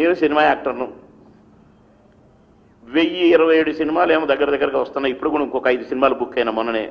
నేను సినిమా యాక్టర్ను వెయ్యి ఇరవై ఏడు సినిమాలు ఏమో దగ్గర దగ్గరగా వస్తున్నాయి ఇప్పుడు కూడా ఇంకొక ఐదు సినిమాలు బుక్ అయిన మొన్ననే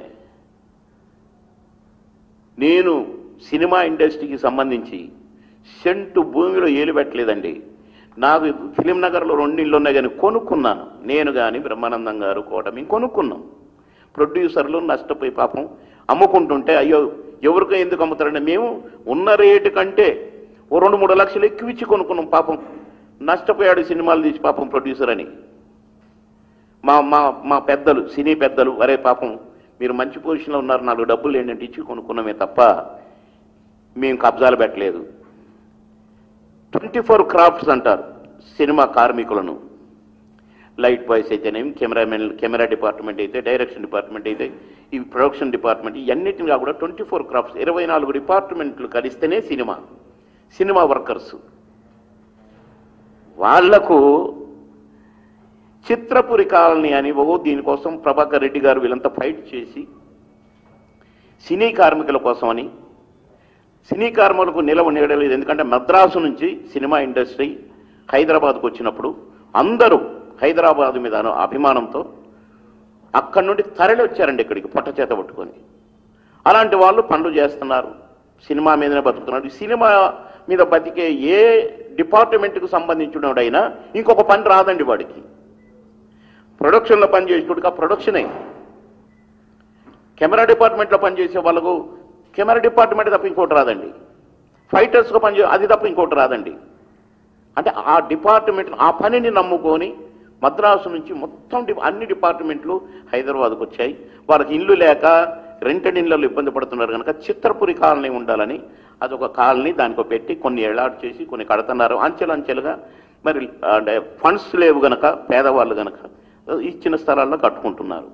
నేను సినిమా ఇండస్ట్రీకి సంబంధించి సెంటు భూమిలో ఏలు పెట్టలేదండి నాకు ఫిలిం నగర్లో రెండు ఇళ్ళు ఉన్నాయి కానీ కొనుక్కున్నాను నేను కానీ బ్రహ్మానందం గారు కోటమి కొనుక్కున్నాం ప్రొడ్యూసర్లు నష్టపోయి పాపం అమ్ముకుంటుంటే అయ్యో ఎవరికో ఎందుకు అమ్ముతారంటే మేము ఉన్న రేటు కంటే ఓ రెండు మూడు లక్షలు ఎక్కువ ఇచ్చి కొనుక్కున్నాం పాపం నష్టపోయాడు సినిమాలు తీసి పాపం ప్రొడ్యూసర్ అని మా మా మా పెద్దలు సినీ పెద్దలు అరే పాపం మీరు మంచి పొజిషన్లో ఉన్నారు నాలుగు డబ్బులు ఏంటంటే ఇచ్చి కొనుక్కున్నామే తప్ప మేము కబ్జాలు పెట్టలేదు ట్వంటీ ఫోర్ క్రాఫ్ట్స్ అంటారు సినిమా కార్మికులను లైట్ బాయ్స్ అయితేనేమి కెమెరామెన్ కెమెరా డిపార్ట్మెంట్ అయితే డైరెక్షన్ డిపార్ట్మెంట్ అయితే ఈ ప్రొడక్షన్ డిపార్ట్మెంట్ ఇవన్నిటిగా కూడా ట్వంటీ ఫోర్ క్రాఫ్ట్స్ ఇరవై నాలుగు డిపార్ట్మెంట్లు కలిస్తేనే సినిమా సినిమా వర్కర్స్ వాళ్లకు చిత్రపురి కాలనీ అని ఓ దీనికోసం ప్రభాకర్ రెడ్డి గారు వీళ్ళంతా ఫైట్ చేసి సినీ కార్మికుల కోసమని సినీ కార్మికులకు నిలవ నీడలేదు ఎందుకంటే మద్రాసు నుంచి సినిమా ఇండస్ట్రీ హైదరాబాద్కు వచ్చినప్పుడు అందరూ హైదరాబాద్ మీద అభిమానంతో అక్కడి నుండి తరలి వచ్చారండి ఇక్కడికి పొట్ట చేత పట్టుకొని అలాంటి వాళ్ళు పనులు చేస్తున్నారు సినిమా మీదనే బతుకుతున్నారు ఈ సినిమా మీద బతికే ఏ డిపార్ట్మెంట్కు సంబంధించినోడైనా ఇంకొక పని రాదండి వాడికి ప్రొడక్షన్లో పనిచేసేటోడికి ఆ ప్రొడక్షనే కెమెరా డిపార్ట్మెంట్లో పనిచేసే వాళ్ళకు కెమెరా డిపార్ట్మెంట్ తప్ప ఇంకోటి రాదండి ఫైటర్స్గా పనిచే అది తప్ప ఇంకోటి రాదండి అంటే ఆ డిపార్ట్మెంట్ ఆ పనిని నమ్ముకొని మద్రాసు నుంచి మొత్తం డి- అన్ని డిపార్ట్మెంట్లు హైదరాబాద్కు వచ్చాయి వాళ్ళకి ఇల్లు లేక రెంటెడ్ ఇళ్లలో ఇబ్బంది పడుతున్నారు కనుక చిత్రపురి కాలనీ ఉండాలని అదొక కాలనీ దానికో పెట్టి కొన్ని ఏలాడు చేసి కొన్ని కడుతున్నారు అంచెలంచెలుగా మరి అంటే ఫండ్స్ లేవు గనక పేదవాళ్ళు గనక ఇచ్చిన స్థలాల్లో కట్టుకుంటున్నారు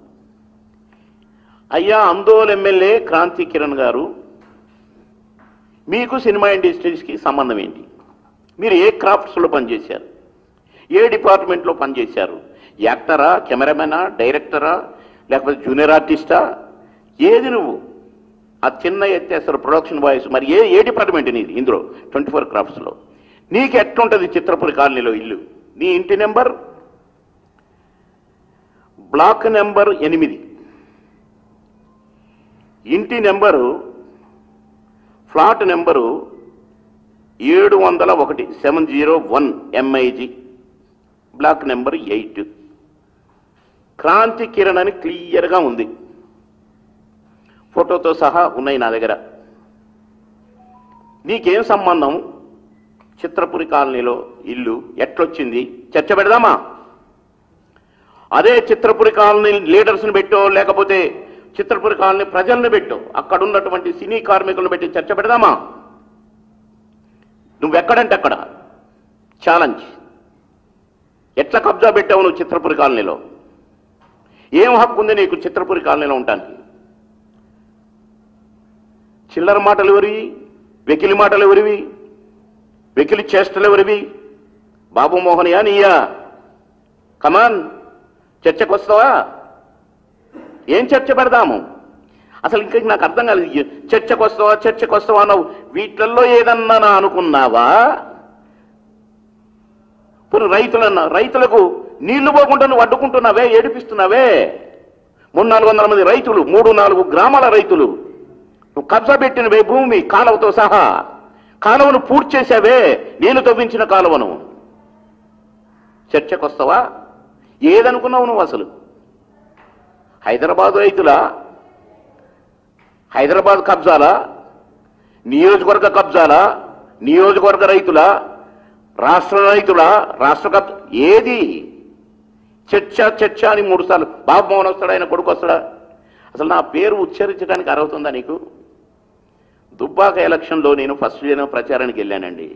అయ్యా అందోల్ ఎమ్మెల్యే క్రాంతి కిరణ్ గారు మీకు సినిమా ఇండస్ట్రీస్కి సంబంధం ఏంటి మీరు ఏ క్రాఫ్ట్స్లో పనిచేశారు ఏ డిపార్ట్మెంట్లో పనిచేశారు యాక్టరా కెమెరామెనా డైరెక్టరా లేకపోతే జూనియర్ ఆర్టిస్టా ఏది నువ్వు ఆ చిన్న ఎత్తేస్తారు ప్రొడక్షన్ బాయ్స్ మరి ఏ ఏ డిపార్ట్మెంట్ నీది ఇందులో ట్వంటీ ఫోర్ క్రాఫ్ట్స్లో నీకు ఎట్లుంటుంది చిత్రపురి కాలనీలో ఇల్లు నీ ఇంటి నెంబర్ బ్లాక్ నెంబర్ ఎనిమిది ఇంటి నెంబరు ఫ్లాట్ నెంబరు ఏడు వందల ఒకటి seven zero one MIG block number eight Kranti Kiran అని క్లియర్గా ఉంది ఫోటోతో సహా ఉన్నాయి నా దగ్గర నీకేం సంబంధం చిత్రపురి కాలనీలో ఇల్లు ఎట్లొచ్చింది చర్చ పెడదామా అదే చిత్రపురి కాలనీ లీడర్స్ని పెట్టో లేకపోతే చిత్రపురి కాలనీ ప్రజల్ని పెట్టో అక్కడ ఉన్నటువంటి సినీ కార్మికులను పెట్టి చర్చ పెడదామా నువ్వెక్కడంటే అక్కడ ఛాలెంజ్ ఎట్లా కబ్జా పెట్టావు నువ్వు చిత్రపురి కాలనీలో ఏం హక్కు ఉంది నీకు చిత్రపురి కాలనీలో ఉండటానికి చిల్లర మాటలు ఎవరివి వెకిలి మాటలు ఎవరివి వెకిలి చేష్టలు ఎవరివి బాబు మోహనియా నీయా కమాన్ చర్చకు వస్తావా ఏం చర్చ పెడదాము అసలు ఇంకా నాకు అర్థం కాలేదు చర్చకు వస్తావా చర్చకు వస్తావా అన్నావు వీటిల్లో ఏదన్నా నా అనుకున్నావా ఇప్పుడు రైతులన్నా రైతులకు నీళ్లు పోకుండా నువ్వు అడ్డుకుంటున్నావే ఏడిపిస్తున్నావే మూడు నాలుగు వందల మంది రైతులు మూడు నాలుగు గ్రామాల రైతులు నువ్వు కబ్జా పెట్టినవే భూమి కాలువతో సహా కాలువను పూర్తి చేశావే నేను తవ్వించిన కాలువను చర్చకు వస్తావా ఏదనుకున్నావు నువ్వు అసలు హైదరాబాద్ రైతుల హైదరాబాద్ కబ్జాలా నియోజకవర్గ కబ్జాలా నియోజకవర్గ రైతుల రాష్ట్ర రైతుల రాష్ట్ర కబ్ ఏది చర్చ చర్చ అని మూడు సార్లు బాబు మోహన్ వస్తాడా ఆయన కొడుకు వస్తాడా అసలు నా పేరు ఉచ్చరించడానికి అర్హత ఉందా నీకు దుబ్బాక ఎలక్షన్లో నేను ఫస్ట్ డే ప్రచారానికి వెళ్ళానండి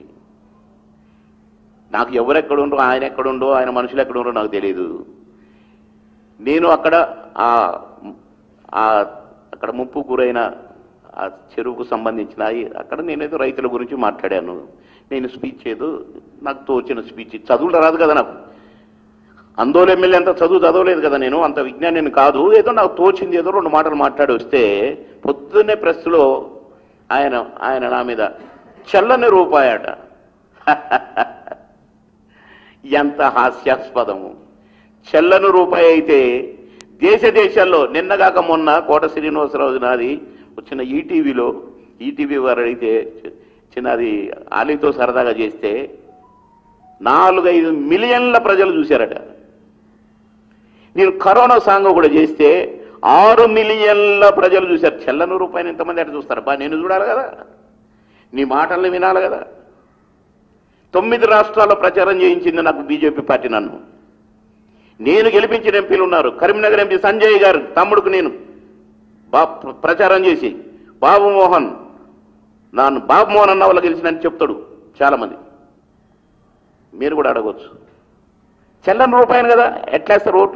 నాకు ఎవరెక్కడుండో ఆయన ఎక్కడుండో ఆయన మనుషులు ఎక్కడుండో నాకు తెలియదు నేను అక్కడ ఆ ఆ అక్కడ ముప్పు గురైన ఆ చెరువుకు సంబంధించిన ఈ- అక్కడ నేనేదో రైతుల గురించి మాట్లాడాను నేను స్పీచ్ ఏదో నాకు తోచిన స్పీచ్ చదువులు రాదు కదా నాకు అందోలు ఎమ్మెల్యే అంత చదువు చదవలేదు కదా నేను అంత విజ్ఞానం కాదు ఏదో నాకు తోచింది ఏదో రెండు మాటలు మాట్లాడి వస్తే పొద్దున్నే ప్రెస్లో ఆయన ఆయన నా మీద చల్లని రూపాయట ఎంత హాస్యాస్పదము చెల్లను రూపాయి అయితే దేశ దేశాల్లో నిన్నగాక మొన్న కోట శ్రీనివాసరావు నాది వచ్చిన ఈటీవీలో ఈటీవీ వారు అడిగితే చి- చిన్నది ఆలీతో సరదాగా చేస్తే నాలుగైదు మిలియన్ల ప్రజలు చూశారట నేను కరోనా సాంగ్ కూడా చేస్తే ఆరు మిలియన్ల ప్రజలు చూశారు చెల్లను రూపాయలు ఎంతమంది అట్లా చూస్తారు బా నేను చూడాలి కదా నీ మాటల్ని వినాలి కదా తొమ్మిది రాష్ట్రాల్లో ప్రచారం చేయించింది నాకు బీజేపీ పార్టీ నన్ను నేను గెలిపించిన ఎంపీలు ఉన్నారు కరీంనగర్ ఎంపీ సంజయ్ గారు తమ్ముడుకు నేను బా ప్ర- ప్రచారం చేసి బాబు మోహన్ నాన్ను బాబు మోహన్ అన్న వాళ్ళు గెలిచినని చెప్తాడు చాలామంది మీరు కూడా అడగవచ్చు చెల్లని రూపాయలు కదా ఎట్లేస్తారు ఓటు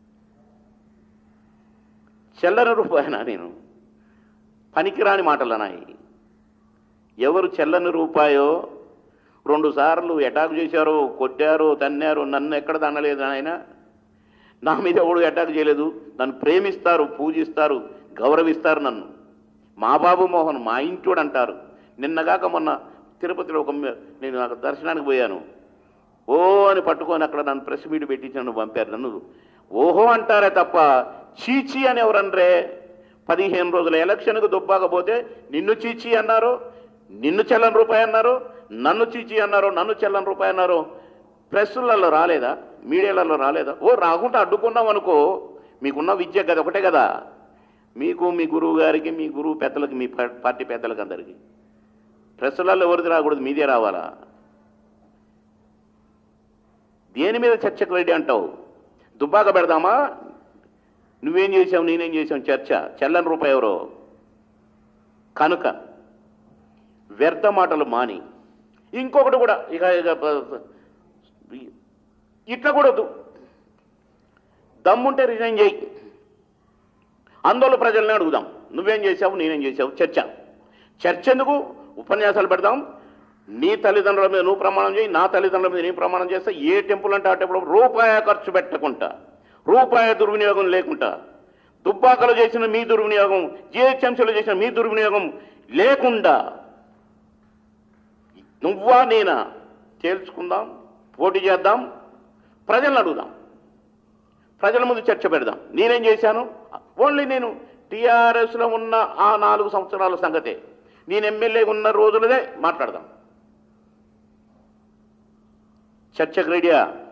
చెల్లని రూపాయన నేను పనికిరాని మాటలు అన్నాయి ఎవరు చెల్లని రూపాయో రెండు సార్లు అటాక్ చేశారు కొట్టారు తన్నారు నన్ను ఎక్కడ తన్నలేదు ఆయన నా మీద ఎవడు అటాక్ చేయలేదు నన్ను ప్రేమిస్తారు పూజిస్తారు గౌరవిస్తారు నన్ను మా బాబు మోహన్ మా ఇంటోడు అంటారు నిన్నగాక మొన్న తిరుపతిలో ఒక మ- నేను నాకు దర్శనానికి పోయాను ఓ అని పట్టుకొని అక్కడ నన్ను ప్రెస్ మీట్ పెట్టించి నన్ను పంపారు నన్ను ఓహో అంటారే తప్ప చీచి అని ఎవరనరే పదిహేను రోజుల ఎలక్షన్కు దుబ్బాకపోతే నిన్ను చీచి అన్నారు నిన్ను చెల్లని రూపాయి అన్నారు నన్ను చీచి అన్నారు నన్ను చెల్లని రూపాయి అన్నారు ప్రెస్సులలో రాలేదా మీడియాలలో రాలేదా ఓ రాకుండా అడ్డుకున్నాం అనుకో మీకున్న విద్య కదా ఒకటే కదా మీకు మీ గురువు గారికి మీ గురువు పెద్దలకి మీ పా- పార్టీ పెద్దలకి అందరికీ ప్రెస్సులలో ఎవరిది రాకూడదు మీదే రావాలా దేని మీద చర్చకు రెడీ అంటావు దుబ్బాక పెడదామా నువ్వేం చేసావు నేనేం చేసావు చర్చ చెల్లని రూపాయి ఎవరో కనుక వ్యర్థ మాటలు మాని ఇంకొకటి కూడా ఇక ఇక ప- ఇట్లా కూడా వద్దు దమ్ముంటే రిజైన్ చేయి ఆందోళన ప్రజల్ని అడుగుదాం నువ్వేం చేసావు నేనేం చేసావు చర్చ చర్చ ఎందుకు ఉపన్యాసాలు పెడదాం నీ తల్లిదండ్రుల మీద నువ్వు ప్రమాణం చేయి నా తల్లిదండ్రుల మీద నీ ప్రమాణం చేస్తే ఏ టెంపుల్ అంటే ఆ టెంపుల్ రూపాయి ఖర్చు పెట్టకుండా రూపాయి దుర్వినియోగం లేకుండా దుబ్బాకలు చేసిన మీ దుర్వినియోగం జిహెచ్ఎంసీలో చేసిన మీ దుర్వినియోగం లేకుండా నువ్వా నేనా తేల్చుకుందాం పోటీ చేద్దాం ప్రజలను అడుగుదాం ప్రజల ముందు చర్చ పెడదాం నేనేం చేశాను ఓన్లీ నేను టీఆర్ఎస్లో ఉన్న ఆ నాలుగు సంవత్సరాల సంగతే నేను ఎమ్మెల్యే ఉన్న రోజులదే మాట్లాడదాం చర్చకు రెడీయా